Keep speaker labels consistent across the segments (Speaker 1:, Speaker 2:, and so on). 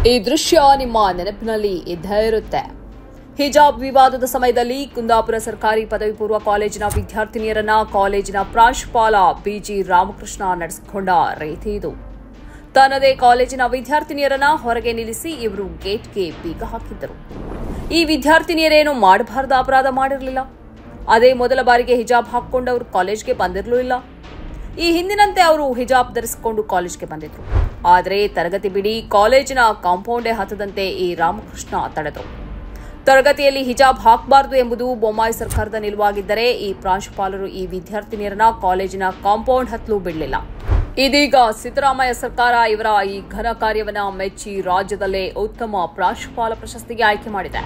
Speaker 1: ಈ ದೃಶ್ಯ ನಿಮ್ಮ ನೆನಪಿನಲ್ಲಿ ಇದ್ದೇ ಇರುತ್ತೆ ಹಿಜಾಬ್ ವಿವಾದದ ಸಮಯದಲ್ಲಿ ಕುಂದಾಪುರ ಸರ್ಕಾರಿ ಪದವಿ ಪೂರ್ವ ಕಾಲೇಜಿನ ವಿದ್ಯಾರ್ಥಿನಿಯರನ್ನ ಕಾಲೇಜಿನ ಪ್ರಾಂಶುಪಾಲ ಬಿಜಿ ರಾಮಕೃಷ್ಣ ನಡೆಸಿಕೊಂಡ ರೀತಿ ಇದು ತನ್ನದೇ ಕಾಲೇಜಿನ ವಿದ್ಯಾರ್ಥಿನಿಯರನ್ನ ಹೊರಗೆ ನಿಲ್ಲಿಸಿ ಇವರು ಗೇಟ್ಗೆ ಬೀಗ ಹಾಕಿದ್ದರು ಈ ವಿದ್ಯಾರ್ಥಿನಿಯರೇನು ಮಾಡಬಾರದ ಅಪರಾಧ ಮಾಡಿರಲಿಲ್ಲ ಅದೇ ಮೊದಲ ಬಾರಿಗೆ ಹಿಜಾಬ್ ಹಾಕಿಕೊಂಡು ಅವರು ಕಾಲೇಜ್ಗೆ ಬಂದಿರಲಿಲ್ಲ ಈ ಹಿಂದಿನಂತೆ ಅವರು ಹಿಜಾಬ್ ಧರಿಸಿಕೊಂಡು ಕಾಲೇಜ್ಗೆ ಬಂದಿದ್ರು ಆದರೆ ತರಗತಿ ಬಿಡಿ ಕಾಲೇಜಿನ ಕಾಂಪೌಂಡೇ ಹತ್ತದಂತೆ ಈ ರಾಮಕೃಷ್ಣ ತಡೆದರು ತರಗತಿಯಲ್ಲಿ ಹಿಜಾಬ್ ಹಾಕಬಾರದು ಎಂಬುದು ಬೊಮ್ಮಾಯಿ ಸರ್ಕಾರದ ನಿಲುವಾಗಿದ್ದರೆ ಈ ಪ್ರಾಂಶುಪಾಲರು ಈ ವಿದ್ಯಾರ್ಥಿನಿಯರನ್ನ ಕಾಲೇಜಿನ ಕಾಂಪೌಂಡ್ ಹತ್ತಲು ಬಿಡಲಿಲ್ಲ ಇದೀಗ ಸಿದ್ದರಾಮಯ್ಯ ಸರ್ಕಾರ ಇವರ ಈ ಘನ ಕಾರ್ಯವನ್ನ ಮೆಚ್ಚಿ ರಾಜ್ಯದಲ್ಲೇ ಉತ್ತಮ ಪ್ರಾಂಶುಪಾಲ ಪ್ರಶಸ್ತಿಗೆ ಆಯ್ಕೆ ಮಾಡಿದೆ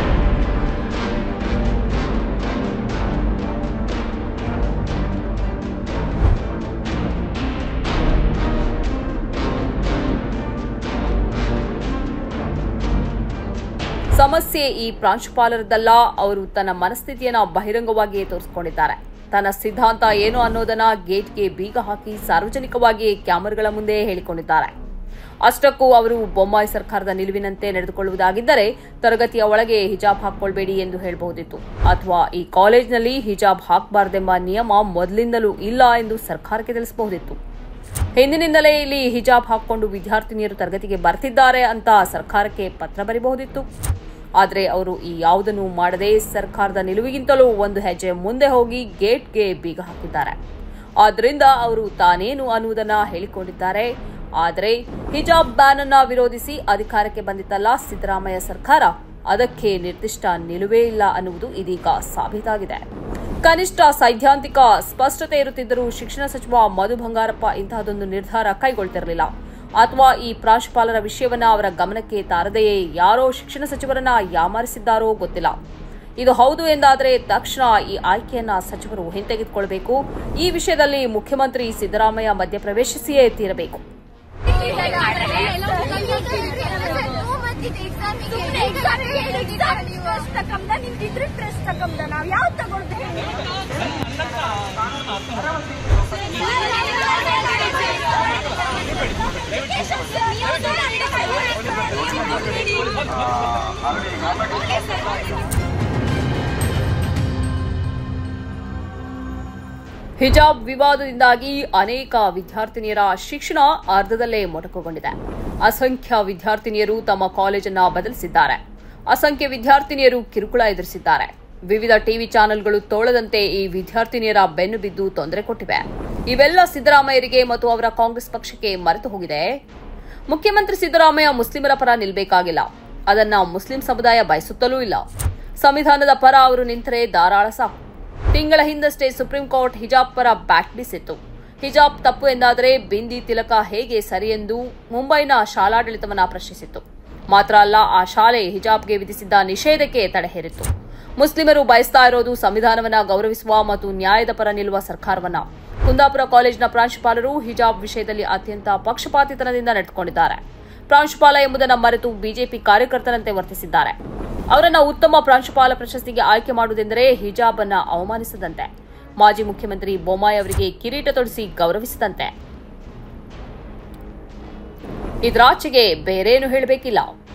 Speaker 1: ಸಮಸ್ಯೆ ಈ ಪ್ರಾಂಶುಪಾಲರದ್ದಲ್ಲ ಅವರು ತನ್ನ ಮನಸ್ಥಿತಿಯನ್ನ ಬಹಿರಂಗವಾಗಿಯೇ ತೋರಿಸಿಕೊಂಡಿದ್ದಾರೆ ತನ್ನ ಸಿದ್ಧಾಂತ ಏನು ಅನ್ನೋದನ್ನ ಗೇಟ್ಗೆ ಬೀಗ ಹಾಕಿ ಸಾರ್ವಜನಿಕವಾಗಿ ಕ್ಯಾಮರಾಗಳ ಮುಂದೆ ಹೇಳಿಕೊಂಡಿದ್ದಾರೆ ಅಷ್ಟಕ್ಕೂ ಅವರು ಬೊಮ್ಮಾಯಿ ಸರ್ಕಾರದ ನಿಲುವಿನಂತೆ ನಡೆದುಕೊಳ್ಳುವುದಾಗಿದ್ದರೆ ತರಗತಿಯ ಒಳಗೆ ಹಿಜಾಬ್ ಹಾಕೊಳ್ಬೇಡಿ ಎಂದು ಹೇಳಬಹುದಿತ್ತು ಅಥವಾ ಈ ಕಾಲೇಜಿನಲ್ಲಿ ಹಿಜಾಬ್ ಹಾಕಬಾರದೆಂಬ ನಿಯಮ ಮೊದಲಿಂದಲೂ ಇಲ್ಲ ಎಂದು ಸರ್ಕಾರಕ್ಕೆ ತಿಳಿಸಬಹುದಿತ್ತು ಹಿಂದಿನಿಂದಲೇ ಇಲ್ಲಿ ಹಿಜಾಬ್ ಹಾಕಿಕೊಂಡು ವಿದ್ಯಾರ್ಥಿನಿಯರು ತರಗತಿಗೆ ಬರ್ತಿದ್ದಾರೆ ಅಂತ ಸರ್ಕಾರಕ್ಕೆ ಪತ್ರ ಬರೀಬಹುದಿತ್ತು ಆದರೆ ಅವರು ಈ ಯಾವುದನ್ನು ಮಾಡದೆ ಸರ್ಕಾರದ ನಿಲುವಿಗಿಂತಲೂ ಒಂದು ಹೆಜ್ಜೆ ಮುಂದೆ ಹೋಗಿ ಗೇಟ್ಗೆ ಬೀಗ ಹಾಕಿದ್ದಾರೆ ಆದ್ದರಿಂದ ಅವರು ತಾನೇನು ಅನ್ನುವುದನ್ನ ಹೇಳಿಕೊಂಡಿದ್ದಾರೆ ಆದರೆ ಹಿಜಾಬ್ ಬ್ಯಾನ್ ಅನ್ನ ವಿರೋಧಿಸಿ ಅಧಿಕಾರಕ್ಕೆ ಬಂದಿತ್ತಲ್ಲ ಸಿದ್ದರಾಮಯ್ಯ ಸರ್ಕಾರ ಅದಕ್ಕೆ ನಿರ್ದಿಷ್ಟ ನಿಲುವೇ ಇಲ್ಲ ಅನ್ನುವುದು ಇದೀಗ ಸಾಬೀತಾಗಿದೆ ಕನಿಷ್ಠ ಸೈದ್ಧಾಂತಿಕ ಸ್ಪಷ್ಟತೆ ಇರುತ್ತಿದ್ದರೂ ಶಿಕ್ಷಣ ಸಚಿವ ಮಧು ಬಂಗಾರಪ್ಪ ಇಂತಹದೊಂದು ನಿರ್ಧಾರ ಕೈಗೊಳ್ತಿರಲಿಲ್ಲ ಅಥವಾ ಈ ಪ್ರಾಂಶುಪಾಲರ ವಿಷಯವನ್ನ ಅವರ ಗಮನಕ್ಕೆ ತಾರದೆಯೇ ಯಾರೋ ಶಿಕ್ಷಣ ಸಚಿವರನ್ನ ಯಾಮಾರಿಸಿದ್ದಾರೋ ಗೊತ್ತಿಲ್ಲ ಇದು ಹೌದು ಎಂದಾದರೆ ತಕ್ಷಣ ಈ ಆಯ್ಕೆಯನ್ನ ಸಚಿವರು ಹಿಂತೆಗೆದುಕೊಳ್ಳಬೇಕು ಈ ವಿಷಯದಲ್ಲಿ ಮುಖ್ಯಮಂತ್ರಿ ಸಿದ್ದರಾಮಯ್ಯ ಮಧ್ಯಪ್ರವೇಶಿಸಿಯೇ ತೀರಬೇಕು
Speaker 2: ನಿಮ್ದಿದ್ರೆ ಪ್ರೆಸ್ ತಗೊಂಡ ನಾವ್ ಯಾವ್ ತಗೊಳ್ದೆ
Speaker 1: ಹಿಜಾಬ್ ವಿವಾದದಿಂದಾಗಿ ಅನೇಕ ವಿದ್ಯಾರ್ಥಿನಿಯರ ಶಿಕ್ಷಣ ಅರ್ಧದಲ್ಲೇ ಮೊಟಕುಗೊಂಡಿದೆ ಅಸಂಖ್ಯ ವಿದ್ಯಾರ್ಥಿನಿಯರು ತಮ್ಮ ಕಾಲೇಜನ್ನ ಬದಲಿಸಿದ್ದಾರೆ ಅಸಂಖ್ಯ ವಿದ್ಯಾರ್ಥಿನಿಯರು ಕಿರುಕುಳ ಎದುರಿಸಿದ್ದಾರೆ ವಿವಿಧ ಟಿವಿ ಚಾನೆಲ್ಗಳು ತೋಳದಂತೆ ಈ ವಿದ್ಯಾರ್ಥಿನಿಯರ ಬೆನ್ನು ಬಿದ್ದು ತೊಂದರೆ ಕೊಟ್ಟಿವೆ ಇವೆಲ್ಲ ಸಿದ್ದರಾಮಯ್ಯರಿಗೆ ಮತ್ತು ಅವರ ಕಾಂಗ್ರೆಸ್ ಪಕ್ಷಕ್ಕೆ ಮರೆತು ಹೋಗಿದೆ ಮುಖ್ಯಮಂತ್ರಿ ಸಿದ್ದರಾಮಯ್ಯ ಮುಸ್ಲಿಮರ ಪರ ನಿಲ್ಬೇಕಾಗಿಲ್ಲ ಅದನ್ನ ಮುಸ್ಲಿಂ ಸಮುದಾಯ ಬಯಸುತ್ತಲೂ ಇಲ್ಲ ಸಂವಿಧಾನದ ಪರ ಅವರು ನಿಂತರೆ ಧಾರಾಳ ಸಾಕು ತಿಂಗಳ ಹಿಂದಷ್ಟೇ ಸುಪ್ರೀಂ ಕೋರ್ಟ್ ಹಿಜಾಬ್ ಪರ ಬ್ಯಾಟ್ ಬೀಸಿತ್ತು ಹಿಜಾಬ್ ತಪ್ಪು ಎಂದಾದರೆ ಬಿಂದಿ ತಿಲಕ ಹೇಗೆ ಸರಿ ಎಂದು ಮುಂಬೈನ ಶಾಲಾಡಳಿತವನ್ನ ಪ್ರಶ್ನಿಸಿತ್ತು ಮಾತ್ರ ಅಲ್ಲ ಆ ಶಾಲೆ ಹಿಜಾಬ್ಗೆ ವಿಧಿಸಿದ್ದ ನಿಷೇಧಕ್ಕೆ ತಡೆ ಹೇರಿತ್ತು ಮುಸ್ಲಿಮರು ಬಯಸ್ತಾ ಇರೋದು ಸಂವಿಧಾನವನ್ನ ಗೌರವಿಸುವ ಮತ್ತು ನ್ಯಾಯದ ಪರ ನಿಲ್ಲುವ ಸರ್ಕಾರವನ್ನ ಕುಂದಾಪುರ ಕಾಲೇಜಿನ ಪ್ರಾಂಶುಪಾಲರು ಹಿಜಾಬ್ ವಿಷಯದಲ್ಲಿ ಅತ್ಯಂತ ಪಕ್ಷಪಾತಿತನದಿಂದ ನಡೆದುಕೊಂಡಿದ್ದಾರೆ ಪ್ರಾಂಶುಪಾಲ ಎಂಬುದನ್ನು ಮರೆತು ಬಿಜೆಪಿ ಕಾರ್ಯಕರ್ತರಂತೆ ವರ್ತಿಸಿದ್ದಾರೆ ಅವರನ್ನ ಉತ್ತಮ ಪ್ರಾಂಶುಪಾಲ ಪ್ರಶಸ್ತಿಗೆ ಆಯ್ಕೆ ಮಾಡುವುದೆಂದರೆ ಹಿಜಾಬ್ ಅನ್ನ ಅವಮಾನಿಸದಂತೆ ಮಾಜಿ ಮುಖ್ಯಮಂತ್ರಿ ಬೊಮ್ಮಾಯಿ ಅವರಿಗೆ ಕಿರೀಟ ತೊಡಿಸಿ ಗೌರವಿಸಿದಂತೆ ಇದರಾಚೆಗೆ ಬೇರೇನು ಹೇಳಬೇಕಿಲ್ಲ